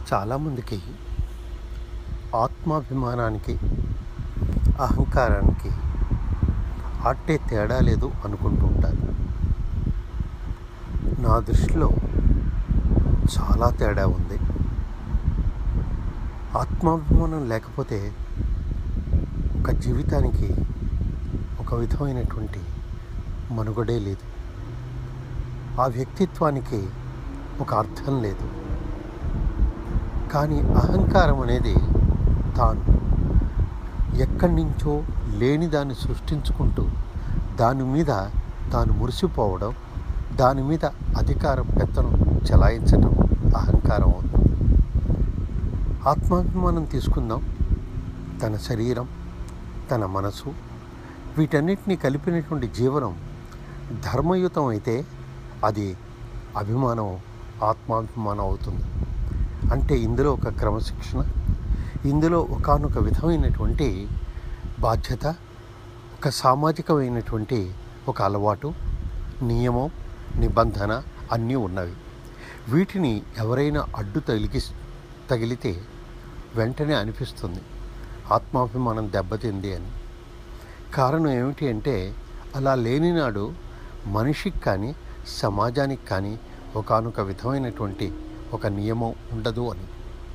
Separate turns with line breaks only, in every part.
చాలామందికి ఆత్మాభిమానానికి అహంకారానికి అట్టే తేడా లేదు అనుకుంటూ ఉంటారు నా దృష్టిలో చాలా తేడా ఉంది ఆత్మాభిమానం లేకపోతే ఒక జీవితానికి ఒక విధమైనటువంటి మనుగడే లేదు ఆ వ్యక్తిత్వానికి ఒక అర్థం లేదు కానీ అహంకారం అనేది తాను ఎక్కడి నుంచో లేని దాన్ని సృష్టించుకుంటూ దాని మీద తాను మురిసిపోవడం దాని మీద అధికారం పెత్తనం చెలాయించడం అహంకారం అవుతుంది ఆత్మాభిమానం తీసుకుందాం తన శరీరం తన మనసు వీటన్నిటిని కలిపినటువంటి జీవనం ధర్మయుతం అయితే అది అభిమానం ఆత్మాభిమానం అవుతుంది అంటే ఇందులో ఒక క్రమశిక్షణ ఇందులో ఒకనొక విధమైనటువంటి బాధ్యత ఒక సామాజికమైనటువంటి ఒక అలవాటు నియమం నిబంధన అన్నీ ఉన్నవి వీటిని ఎవరైనా అడ్డు తగిలికి తగిలితే వెంటనే అనిపిస్తుంది ఆత్మాభిమానం దెబ్బతింది అని కారణం ఏమిటి అంటే అలా లేని నాడు మనిషికి కానీ సమాజానికి కానీ ఒకనొక విధమైనటువంటి ఒక నియమం ఉండదు అని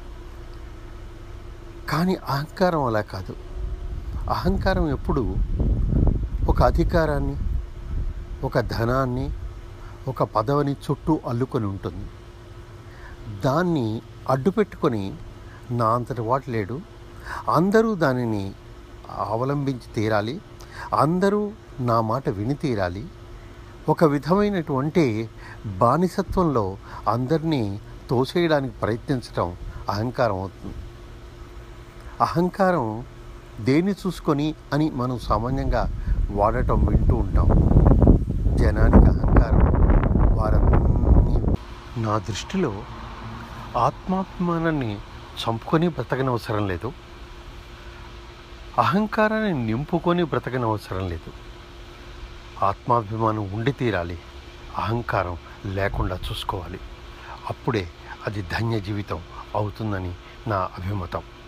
కానీ అహంకారం అలా కాదు అహంకారం ఎప్పుడు ఒక అధికారాన్ని ఒక ధనాన్ని ఒక పదవిని చుట్టూ అల్లుకొని ఉంటుంది దాన్ని అడ్డు పెట్టుకొని నా అంతటి వాడు లేడు అందరూ దానిని అవలంబించి తీరాలి అందరూ నా మాట విని తీరాలి ఒక విధమైనటువంటి బానిసత్వంలో అందరినీ తోసేయడానికి ప్రయత్నించడం అహంకారం అవుతుంది అహంకారం దేన్ని చూసుకొని అని మనం సామాన్యంగా వాడటం వింటూ ఉంటాం జనానికి అహంకారం వారన్నీ నా దృష్టిలో ఆత్మాభిమానాన్ని చంపుకొని బ్రతకనవసరం లేదు అహంకారాన్ని నింపుకొని బ్రతకనవసరం లేదు ఆత్మాభిమానం ఉండి తీరాలి అహంకారం లేకుండా చూసుకోవాలి అప్పుడే అది ధన్య జీవితం అవుతుందని నా అభిమతం